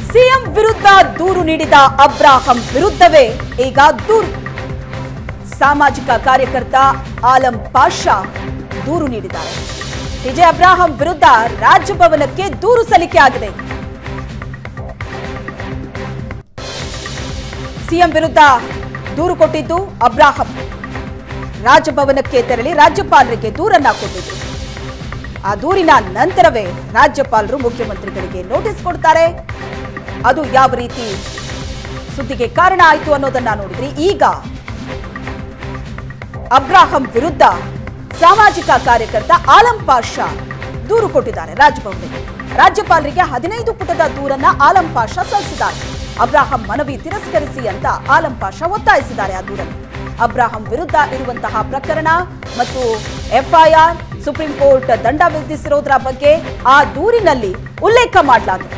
CM ವಿರುದ್ಧ ದೂರು ನೀಡಿದ ಅಬ್ರಾಹಂ ವಿರುದ್ಧವೇ ಈಗ ದೂರು ಸಾಮಾಜಿಕ ಕಾರ್ಯಕರ್ತ ಆಲಂ ಪಾಷಾ ದೂರು ನೀಡಿದ್ದಾರೆ ಟಿಜೆ ಅಬ್ರಾಹಂ ವಿರುದ್ಧ ರಾಜಭವನಕ್ಕೆ ದೂರು ಸಲ್ಲಿಕೆ ಆಗಿದೆ ಸಿಎಂ ವಿರುದ್ಧ ದೂರು ಕೊಟ್ಟಿದ್ದು ಅಬ್ರಾಹಂ ರಾಜಭವನಕ್ಕೆ ತೆರಳಿ ರಾಜ್ಯಪಾಲರಿಗೆ ದೂರನ್ನ ಕೊಟ್ಟಿದ್ರು ಆ ದೂರಿನ ನಂತರವೇ ರಾಜ್ಯಪಾಲರು ಮುಖ್ಯಮಂತ್ರಿಗಳಿಗೆ ನೋಟಿಸ್ ಕೊಡ್ತಾರೆ ಅದು ಯಾವ ರೀತಿ ಸುದ್ದಿಗೆ ಕಾರಣ ಆಯಿತು ಅನ್ನೋದನ್ನ ನೋಡಿದ್ರಿ ಈಗ ಅಬ್ರಾಹಂ ವಿರುದ್ಧ ಸಾಮಾಜಿಕ ಕಾರ್ಯಕರ್ತ ಆಲಂ ಪಾಷಾ ದೂರು ಕೊಟ್ಟಿದ್ದಾರೆ ರಾಜಭವನಕ್ಕೆ ರಾಜ್ಯಪಾಲರಿಗೆ ಹದಿನೈದು ಪುಟದ ದೂರನ್ನ ಆಲಂ ಪಾಷಾ ಸಲ್ಲಿಸಿದ್ದಾರೆ ಅಬ್ರಾಹಂ ಮನವಿ ತಿರಸ್ಕರಿಸಿ ಅಂತ ಆಲಂ ಪಾಷಾ ಒತ್ತಾಯಿಸಿದ್ದಾರೆ ಆ ದೂರನ್ನು ಅಬ್ರಾಹಂ ವಿರುದ್ಧ ಇರುವಂತಹ ಪ್ರಕರಣ ಮತ್ತು ಎಫ್ಐಆರ್ ಸುಪ್ರೀಂ ಕೋರ್ಟ್ ದಂಡ ವಿಧಿಸಿರೋದ್ರ ಬಗ್ಗೆ ಆ ದೂರಿನಲ್ಲಿ ಉಲ್ಲೇಖ ಮಾಡಲಾಗಿದೆ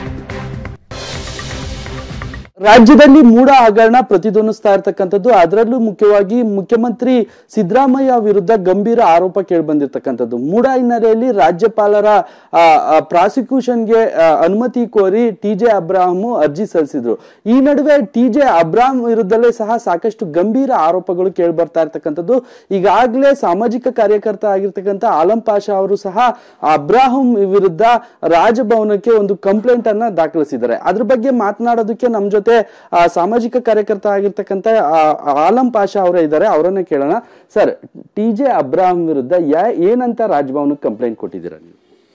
ರಾಜ್ಯದಲ್ಲಿ ಮೂಢ ಹಗರಣ ಪ್ರತಿಧ್ವನಿಸ್ತಾ ಇರ್ತಕ್ಕಂಥದ್ದು ಅದರಲ್ಲೂ ಮುಖ್ಯವಾಗಿ ಮುಖ್ಯಮಂತ್ರಿ ಸಿದ್ದರಾಮಯ್ಯ ವಿರುದ್ಧ ಗಂಭೀರ ಆರೋಪ ಕೇಳಿ ಬಂದಿರತಕ್ಕಂಥದ್ದು ಮೂಢ ಹಿನ್ನೆಲೆಯಲ್ಲಿ ರಾಜ್ಯಪಾಲರ ಪ್ರಾಸಿಕ್ಯೂಷನ್ಗೆ ಅನುಮತಿ ಕೋರಿ ಟಿ ಜೆ ಅಬ್ರಾಹಂ ಅರ್ಜಿ ಸಲ್ಲಿಸಿದ್ರು ಈ ನಡುವೆ ಟಿ ಜೆ ಅಬ್ರಾಹಂ ವಿರುದ್ಧಲೇ ಸಹ ಸಾಕಷ್ಟು ಗಂಭೀರ ಆರೋಪಗಳು ಕೇಳಿ ಬರ್ತಾ ಇರ್ತಕ್ಕಂಥದ್ದು ಈಗಾಗಲೇ ಸಾಮಾಜಿಕ ಕಾರ್ಯಕರ್ತ ಆಗಿರ್ತಕ್ಕಂಥ ಆಲಂ ಪಾಷಾ ಅವರು ಸಹ ಅಬ್ರಾಹಂ ವಿರುದ್ಧ ರಾಜಭವನಕ್ಕೆ ಒಂದು ಕಂಪ್ಲೇಂಟ್ ಅನ್ನ ದಾಖಲಿಸಿದ್ದಾರೆ ಅದ್ರ ಬಗ್ಗೆ ಮಾತನಾಡೋದಕ್ಕೆ ನಮ್ ಜೊತೆ ಆ, ಸಾಮಾಜಿಕ ಕಾರ್ಯಕರ್ತ ಆಗಿರ್ತಕ್ಕಂಥ ಆ, ಆಲಂ ಪಾಷಾ ಅವರೇ ಇದ್ದಾರೆ ಅವರನ್ನ ಕೇಳೋಣ ಸರ್ ಟಿ ಜೆ ಅಬ್ರಾಹಂ ವಿರುದ್ಧ ಯಾ- ಏನಂತ ರಾಜಭವನಕ್ಕೆ ಕಂಪ್ಲೇಂಟ್ ಕೊಟ್ಟಿದ್ದೀರಾ ನೀವು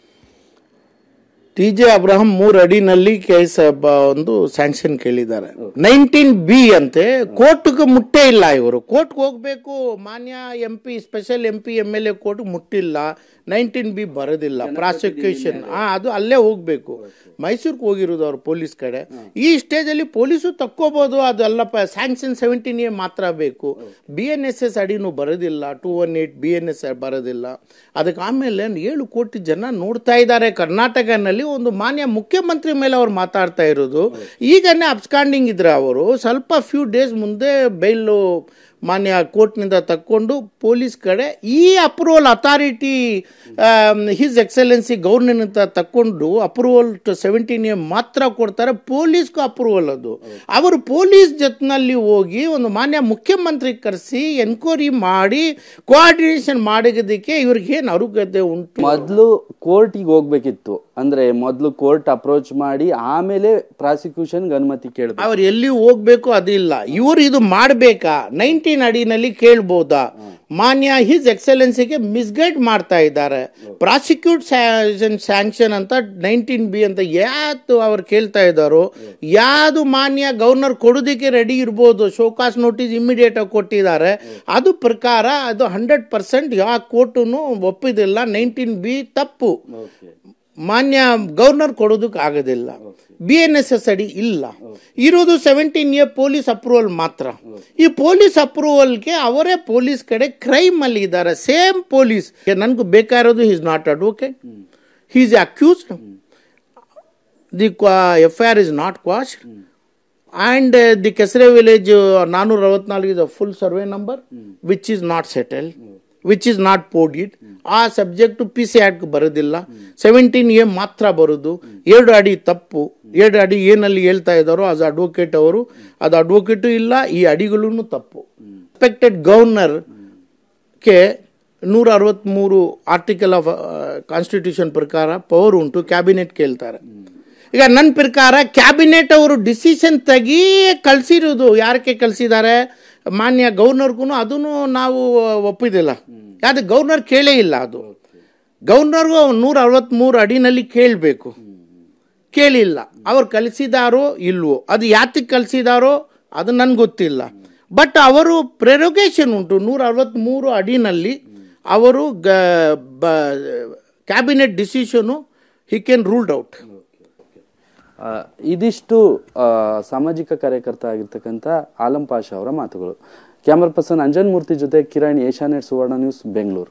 ಟಿ ಜೆ ಅಬ್ರಹಂ ಮೂರು ಅಡಿನಲ್ಲಿ ಕೇಸ್ ಬ- ಒಂದು ಸ್ಯಾಂಕ್ಷನ್ ಕೇಳಿದ್ದಾರೆ ನೈನ್ಟೀನ್ ಬಿ ಅಂತೆ ಕೋರ್ಟ್ಗೆ ಮುಟ್ಟೇ ಇಲ್ಲ ಇವರು ಕೋರ್ಟ್ಗೆ ಹೋಗ್ಬೇಕು ಮಾನ್ಯ M P special M P M L A court ಮುಟ್ಟಿಲ್ಲ ನೈನ್ಟೀನ್ ಬಿ ಬರೋದಿಲ್ಲ ಪ್ರಾಸಿಕ್ಯೂಷನ್ ಹಾ ಅದು ಅಲ್ಲೇ ಹೋಗ್ಬೇಕು ಮೈಸೂರಿಗೆ ಹೋಗಿರೋದು ಅವ್ರು ಪೊಲೀಸ್ ಕಡೆ ಈ ಸ್ಟೇಜಲ್ಲಿ ಪೊಲೀಸು ತಕ್ಕೋಬಹುದು ಅದೆಲ್ಲಪ್ಪ ಸ್ಯಾಂಕ್ಷನ್ ಸೆವೆಂಟೀನ್ ಎ ಮಾತ್ರ ಬೇಕು ಬಿ ಎನ್ ಎಸ್ ಎಸ್ ಅಡಿನೂ ಬರೋದಿಲ್ಲ two one eight B N S ಬರೋದಿಲ್ಲ ಅದಕ್ಕೆ ಆಮೇಲೆ ಏಳು ಕೋಟಿ ಜನ ನೋಡ್ತಾ ಇದ್ದಾರೆ ಕರ್ನಾಟಕನಲ್ಲಿ ಒಂದು ಮಾನ್ಯ ಮುಖ್ಯಮಂತ್ರಿ ಮೇಲೆ ಅವ್ರು ಮಾತಾಡ್ತಾ ಇರೋದು ಈಗನೇ ಅಬ್ಸ್ಕಾಂಡಿಂಗ್ ಇದ್ರೆ ಅವರು ಸ್ವಲ್ಪ ಫ್ಯೂ ಡೇಸ್ ಮುಂದೆ ಬೈಲು ಮಾನ್ಯ ಕೋರ್ಟ್ನಿಂದ ತಕ್ಕೊಂಡು ಪೊಲೀಸ್ ಕಡೆ ಈ approval authority his excellency governor ಅಂತ ತಕ್ಕೊಂಡು ಅಪ್ರೂವಲ್ ಟು ಸೆವೆಂಟೀನ್ ಎ ಮಾತ್ರ ಕೊಡ್ತಾರೆ ಪೊಲೀಸ್ಗೂ ಅಪ್ರೂವಲ್ ಅದು ಅವರು ಪೊಲೀಸ್ ಜೊತ್ನಲ್ಲಿ ಹೋಗಿ ಒಂದು ಮಾನ್ಯ ಮುಖ್ಯಮಂತ್ರಿ ಕರೆಸಿ ಎನ್ಕ್ವೈರಿ ಮಾಡಿ ಕೋಆರ್ಡಿನೇಷನ್ ಮಾಡೋದಕ್ಕೆ ಇವ್ರಿಗೆ ಏನು ಅರುಗತೆ ಉಂಟು ಮೊದಲು ಕೋರ್ಟಿಗೆ ಹೋಗ್ಬೇಕಿತ್ತು ಅಂದ್ರೆ ಮೊದಲು ಕೋರ್ಟ್ ಅಪ್ರೋಚ್ ಮಾಡಿ ಆಮೇಲೆ ಪ್ರಾಸಿಕ್ಯೂಷನ್ಗೆ ಅನುಮತಿ ಕೇಳಬೇಕು ಅವ್ರು ಎಲ್ಲಿ ಹೋಗ್ಬೇಕು ಅದಿಲ್ಲ ಇವರು ಇದು ಮಾಡಬೇಕಾ ನೈನ್ಟೀನ್ ಅಡಿನಲ್ಲಿ ಕೇಳ್ಬೋದಾ ಮಾನ್ಯ ಹಿಸ್ ಎಕ್ಸಲೆನ್ಸಿಗೆ ಮಿಸ್ಗೈಡ್ ಮಾಡ್ತಾ ಇದ್ದಾರೆ ಪ್ರಾಸಿಕ್ಯೂಟ್ ಸ್ಯಾಂಕ್ಷನ್ ಅಂತ ನೈನ್ಟೀನ್ ಬಿ ಅಂತ ಯಾವುದು ಅವ್ರು ಕೇಳ್ತಾ ಇದ್ದಾರೋ ಯಾವುದು ಮಾನ್ಯ ಗವರ್ನರ್ ಕೊಡೋದಕ್ಕೆ ರೆಡಿ ಇರ್ಬೋದು ಶೋಕಾಸ್ ನೋಟಿಸ್ ಇಮಿಡಿಯೇಟ್ ಆಗಿ ಕೊಟ್ಟಿದ್ದಾರೆ ಅದು ಪ್ರಕಾರ ಅದು ಹಂಡ್ರೆಡ್ ಪರ್ಸೆಂಟ್ ಯಾವ ಕೋರ್ಟು ಒಪ್ಪಿದಿಲ್ಲ ನೈನ್ಟೀನ್ ಬಿ ತಪ್ಪು ಮಾನ್ಯ ಗವರ್ನರ್ ಕೊಡೋದಕ್ಕೆ ಆಗೋದಿಲ್ಲ ಬಿ ಎನ್ ಎಸ್ ಎಸ್ ಅಡಿ ಇಲ್ಲ ಇರೋದು ಸೆವೆಂಟೀನ್ ಇಯರ್ ಪೊಲೀಸ್ ಅಪ್ರೂವಲ್ ಮಾತ್ರ ಈ ಪೊಲೀಸ್ ಅಪ್ರೂವಲ್ಗೆ ಅವರೇ ಪೊಲೀಸ್ ಕಡೆ ಕ್ರೈಮ್ ಅಲ್ಲಿ ಇದ್ದಾರೆ ಸೇಮ್ ಪೊಲೀಸ್ ನನ್ಗೆ ಬೇಕಾಗಿರೋದು is not advocate he's accused the F I R is not quashed and the Kesare village ನಾನೂರ ಅರವತ್ನಾಲ್ಕು is a full survey number which is not settle which is not podied ಆ subject P C act ಬರೋದಿಲ್ಲ seventeen A ಮಾತ್ರ ಬರೋದು ಎರಡು ಅಡಿ ತಪ್ಪು ಎರಡು ಅಡಿ ಏನಲ್ಲಿ ಹೇಳ್ತಾ ಇದ್ದಾರೋ ಅದು ಅಡ್ವೊಕೇಟ್ ಅವರು ಅದು ಅಡ್ವೊಕೇಟು ಇಲ್ಲ ಈ ಅಡಿಗಳೂ ತಪ್ಪು ರೆಸ್ಪೆಕ್ಟೆಡ್ ಗವರ್ನರ್ ಕೆ ನೂರ ಅರವತ್ತ್ಮೂರು ಆರ್ಟಿಕಲ್ ಆಫ್ ಕಾನ್ಸ್ಟಿಟ್ಯೂಷನ್ ಪ್ರಕಾರ ಪವರ್ ಉಂಟು ಕ್ಯಾಬಿನೆಟ್ ಕೇಳ್ತಾರೆ ಈಗ ನನ್ನ ಪ್ರಕಾರ ಕ್ಯಾಬಿನೆಟ್ ಅವರು ಡಿಸಿಷನ್ ತೆಗಿ ಕಳಿಸಿರೋದು ಯಾರಕ್ಕೆ ಕಳಿಸಿದ್ದಾರೆ ಮಾನ್ಯ ಗವರ್ನರ್ಗೂ ಅದನ್ನು ನಾವು ಒಪ್ಪಿದಿಲ್ಲ ಯಾವ್ದು ಗವರ್ನರ್ ಕೇಳೇ ಇಲ್ಲ ಅದು ಗವರ್ನರ್ಗೂ ನೂರ ಅರವತ್ತ್ಮೂರು ಅಡಿನಲ್ಲಿ ಕೇಳಬೇಕು ಕೇಳಿಲ್ಲ ಅವ್ರು ಕಲಿಸಿದಾರೋ ಇಲ್ವೋ ಅದು ಯಾತಕ್ಕೆ ಕಲಿಸಿದಾರೋ ಅದು ನನ್ಗೆ ಗೊತ್ತಿಲ್ಲ ಬಟ್ ಅವರು ಪ್ರೆರೊಗೇಷನ್ ಉಂಟು ನೂರ ಅರವತ್ತ್ಮೂರು ಅಡಿನಲ್ಲಿ ಅವರು ಗ cabinet decision he can ruled out ಆ, ಇದಿಷ್ಟು ಆ, ಸಾಮಾಜಿಕ ಕಾರ್ಯಕರ್ತ ಆಗಿರ್ತಕ್ಕಂಥ ಆಲಂ ಪಾಷಾ ಅವರ ಮಾತುಗಳು ಕ್ಯಾಮರಾ ಪರ್ಸನ್ ಅಂಜನ್ ಮೂರ್ತಿ ಜೊತೆ ಕಿರಣ್ ಏಷ್ಯಾನೆಟ್ ಸುವರ್ಣ ನ್ಯೂಸ್ ಬೆಂಗಳೂರು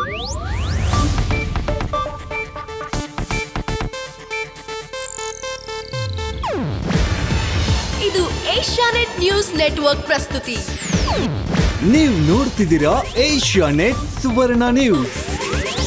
ಇದು ಏಷ್ಯಾನೆಟ್ ನ್ಯೂಸ್ ನೆಟ್ವರ್ಕ್ ಪ್ರಸ್ತುತಿ ನೀವು ನೋಡ್ತಿದ್ದೀರಾ ಏಷ್ಯಾ ನೆಟ್ ಸುವರ್ಣ ನ್ಯೂಸ್